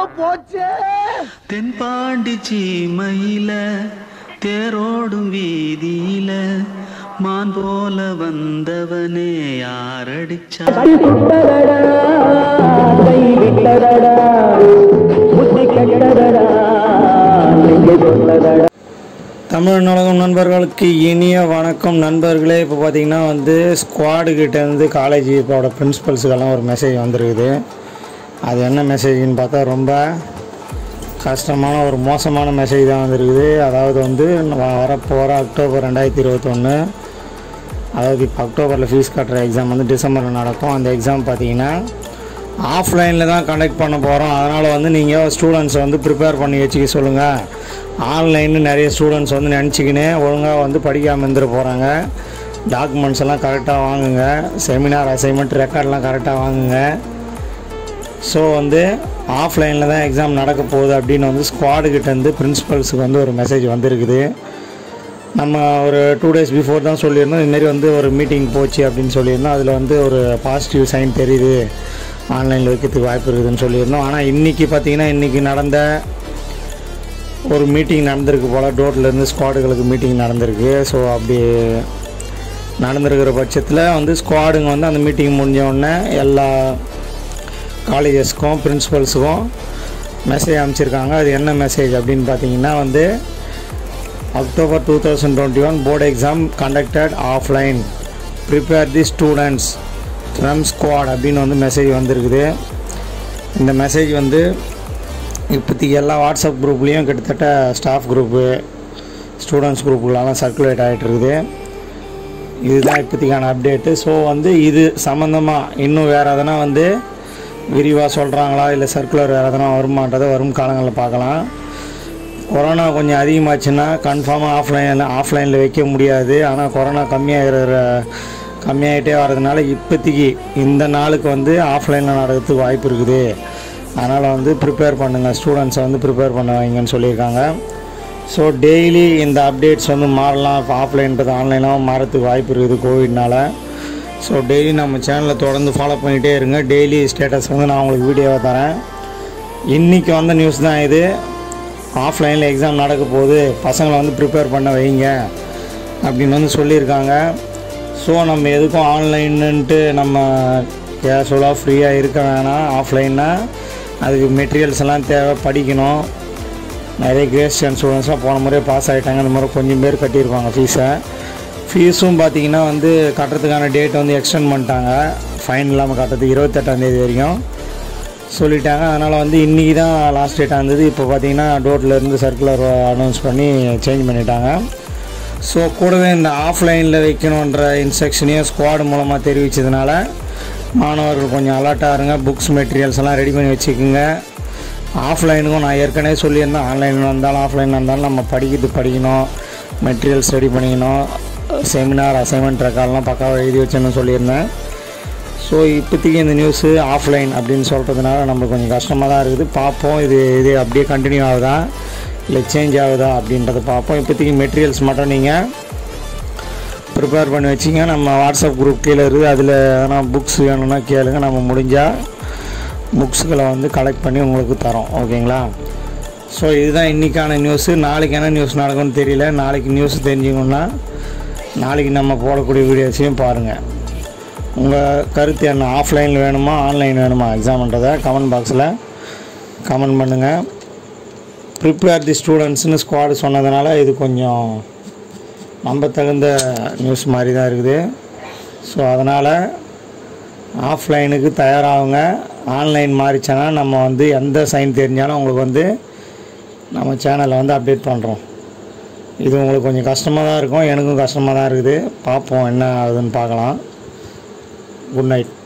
போச்சே தென்பாண்டி சீமையில தேரோடும் வீதியில மான் போல வந்தவனே யாரடிச்சா விட்டதடா கை விட்டதடா புத்தி கெட்டதடா நெஞ்சு கொண்டதடா தமிழ் உலகம் நண்பர்களுக்கு இனிய வணக்கம் நண்பர்களே இப்போ பார்த்தீங்கன்னா வந்து ஸ்குவாடு கிட்டேருந்து காலேஜ் இப்போட பிரின்ஸிபல்ஸுக்கெல்லாம் ஒரு மெசேஜ் வந்திருக்குது அது என்ன மெசேஜ்னு பார்த்தா ரொம்ப கஷ்டமான ஒரு மோசமான மெசேஜ் தான் வந்திருக்குது அதாவது வந்து வரப்போகிற அக்டோபர் ரெண்டாயிரத்தி இருபத்தொன்று அதாவது இப்போ அக்டோபரில் ஃபீஸ் கட்டுற எக்ஸாம் வந்து டிசம்பரில் நடக்கும் அந்த எக்ஸாம் பார்த்தீங்கன்னா ஆஃப்லைனில் தான் கண்டக்ட் பண்ண போகிறோம் அதனால் வந்து நீங்கள் ஸ்டூடெண்ட்ஸ் வந்து ப்ரிப்பேர் பண்ணி வச்சுக்க சொல்லுங்கள் ஆன்லைன்னு நிறைய ஸ்டூடெண்ட்ஸ் வந்து நினச்சிக்கின்னு ஒழுங்காக வந்து படிக்காமல் இருந்துட போகிறாங்க டாக்குமெண்ட்ஸ் எல்லாம் கரெக்டாக வாங்குங்க செமினார் அசைன்மெண்ட் ரெக்கார்ட்லாம் கரெக்டாக வாங்குங்க ஸோ வந்து ஆஃப்லைனில் தான் எக்ஸாம் நடக்க போகுது அப்படின்னு வந்து ஸ்குவாடு கிட்டேருந்து பிரின்ஸிபல்ஸுக்கு வந்து ஒரு மெசேஜ் வந்திருக்குது நம்ம ஒரு டூ டேஸ் பிஃபோர் தான் சொல்லியிருந்தோம் இதுமாரி வந்து ஒரு மீட்டிங் போச்சு அப்படின்னு சொல்லியிருந்தோம் அதில் வந்து ஒரு பாசிட்டிவ் சைன் தெரியுது ஆன்லைனில் வைக்கிறதுக்கு வாய்ப்பு இருக்குதுன்னு சொல்லியிருந்தோம் ஆனால் இன்றைக்கி பார்த்தீங்கன்னா இன்றைக்கி நடந்த ஒரு மீட்டிங் நடந்திருக்கு போல் டோட்லேருந்து ஸ்குவாடுகளுக்கு மீட்டிங் நடந்திருக்கு ஸோ அப்படி நடந்திருக்கிற பட்சத்தில் வந்து ஸ்குவாடுங்க வந்து அந்த மீட்டிங் முடிஞ்ச உடனே எல்லா காலேஜஸ்க்கும் பிரின்ஸிபல்ஸுக்கும் மெசேஜ் அனுப்பிச்சிருக்காங்க அது என்ன மெசேஜ் அப்படின்னு பார்த்தீங்கன்னா வந்து October two thousand twenty one board exam conducted offline prepare the students from squad அப்படின்னு வந்து மெசேஜ் வந்திருக்குது இந்த மெசேஜ் வந்து இப்போதைக்கு எல்லா வாட்ஸ்அப் குரூப்லேயும் கிட்டத்தட்ட ஸ்டாஃப் குரூப்பு ஸ்டூடெண்ட்ஸ் குரூப்புகளெல்லாம் சர்க்குலேட் ஆகிட்டு இருக்குது இதுதான் இப்போதைக்கான அப்டேட்டு ஸோ வந்து இது சம்மந்தமாக இன்னும் வேறு எதனா வந்து விரிவாக சொல்கிறாங்களா இல்லை சர்க்குலர் வேறு எதனா வருமான்றதை வரும் காலங்களில் பார்க்கலாம் கொரோனா கொஞ்சம் அதிகமாச்சுன்னா கன்ஃபார்மாக ஆஃப்லைனில் ஆஃப்லைனில் வைக்க முடியாது ஆனால் கொரோனா கம்மியாகிற கம்மியாகிட்டே வர்றதுனால இப்போதைக்கு இந்த நாளுக்கு வந்து ஆஃப்லைனில் நடக்கிறதுக்கு வாய்ப்பு இருக்குது அதனால் வந்து ப்ரிப்பேர் பண்ணுங்கள் ஸ்டூடெண்ட்ஸை வந்து ப்ரிப்பேர் பண்ண வைங்கன்னு சொல்லியிருக்காங்க ஸோ டெய்லி இந்த அப்டேட்ஸ் வந்து மாறலாம் இப்போ ஆஃப்லைன்றது ஆன்லைனாகவும் மாறத்துக்கு வாய்ப்பு இருக்குது கோவிட்னால ஸோ டெய்லி நம்ம சேனலை தொடர்ந்து ஃபாலோ பண்ணிகிட்டே இருங்க டெய்லி ஸ்டேட்டஸ் வந்து நான் உங்களுக்கு வீடியோவை தரேன் இன்றைக்கி வந்த நியூஸ் தான் இது ஆஃப்லைனில் எக்ஸாம் நடக்க போகுது பசங்களை வந்து ப்ரிப்பேர் பண்ண வைங்க அப்படின்னு வந்து சொல்லியிருக்காங்க ஸோ நம்ம எதுக்கும் ஆன்லைன்னுட்டு நம்ம கேஷுவலாக ஃப்ரீயாக இருக்க வேணாம் ஆஃப்லைன்னா அதுக்கு மெட்டீரியல்ஸ் எல்லாம் தேவை படிக்கணும் நிறைய கிரேஸ்டன் ஸ்டூடெண்ட்ஸ்லாம் போன முறையே பாஸ் ஆகிட்டாங்க இந்த மாதிரி கொஞ்சம் பேர் கட்டியிருப்பாங்க ஃபீஸை ஃபீஸும் பார்த்தீங்கன்னா வந்து கட்டுறதுக்கான டேட் வந்து எக்ஸ்டெண்ட் பண்ணிட்டாங்க ஃபைன் இல்லாமல் கட்டுறதுக்கு இருபத்தெட்டாந்தேதி வரைக்கும் சொல்லிட்டாங்க அதனால் வந்து இன்றைக்கி தான் லாஸ்ட் டேட்டாக இருந்தது இப்போ பார்த்தீங்கன்னா டோட்டில் இருந்து சர்க்குலர் அனௌன்ஸ் பண்ணி சேஞ்ச் பண்ணிட்டாங்க ஸோ கூடவே இந்த ஆஃப்லைனில் வைக்கணுன்ற இன்ஸ்ட்ரக்ஷனையும் ஸ்குவாடு மூலமாக தெரிவித்ததுனால மாணவர்கள் கொஞ்சம் அலர்ட்டாக இருங்க புக்ஸ் மெட்டீரியல்ஸ் எல்லாம் ரெடி பண்ணி வச்சுக்கோங்க ஆஃப்லைனுக்கும் நான் ஏற்கனவே சொல்லியிருந்தேன் ஆன்லைனில் வந்தாலும் ஆஃப்லைனில் இருந்தாலும் நம்ம படிக்கிறது படிக்கணும் மெட்டீரியல்ஸ் ரெடி பண்ணிக்கணும் செமினார் அசைன்மெண்ட் ரெக்கார்ட்லாம் பக்காவாக எழுதி வச்சேன்னு சொல்லியிருந்தேன் ஸோ இப்போதைக்கு இந்த நியூஸு ஆஃப்லைன் அப்படின்னு சொல்கிறதுனால நம்மளுக்கு கொஞ்சம் கஷ்டமாக தான் இருக்குது பார்ப்போம் இது இது அப்படியே கண்டினியூ ஆகுதா இல்லை சேஞ்ச் ஆகுதா அப்படின்றத பார்ப்போம் இப்போதைக்கு மெட்டீரியல்ஸ் மட்டும் நீங்கள் ப்ரிப்பேர் பண்ணி வச்சிங்க நம்ம வாட்ஸ்அப் குரூப் கீழே இருக்குது அதில் எதனா புக்ஸ் வேணும்னா கேளுங்க நம்ம முடிஞ்சால் புக்ஸுகளை வந்து கலெக்ட் பண்ணி உங்களுக்கு தரோம் ஓகேங்களா ஸோ இதுதான் இன்றைக்கான நியூஸு நாளைக்கு என்ன நியூஸ் நடக்கும்னு தெரியல நாளைக்கு நியூஸ் தெரிஞ்சுக்கணுன்னா நாளைக்கு நம்ம போடக்கூடிய வீடியோஸையும் பாருங்கள் உங்கள் கருத்து என்ன ஆஃப்லைனில் வேணுமா ஆன்லைன் வேணுமா எக்ஸாம்ன்றதை கமெண்ட் பாக்ஸில் கமெண்ட் பண்ணுங்கள் ப்ரிப்பேர் தி ஸ்டூடெண்ட்ஸ்னு ஸ்குவாடு சொன்னதுனால இது கொஞ்சம் நம்ப தகுந்த நியூஸ் மாதிரி தான் இருக்குது ஸோ அதனால் ஆஃப்லைனுக்கு தயாராகுங்க ஆன்லைன் மாறிச்சுன்னா நம்ம வந்து எந்த சைன் தெரிஞ்சாலும் உங்களுக்கு வந்து நம்ம சேனலை வந்து அப்டேட் பண்ணுறோம் இது உங்களுக்கு கொஞ்சம் கஷ்டமாக தான் இருக்கும் எனக்கும் கஷ்டமாக தான் இருக்குது பார்ப்போம் என்ன ஆகுதுன்னு பார்க்கலாம் குட் நைட்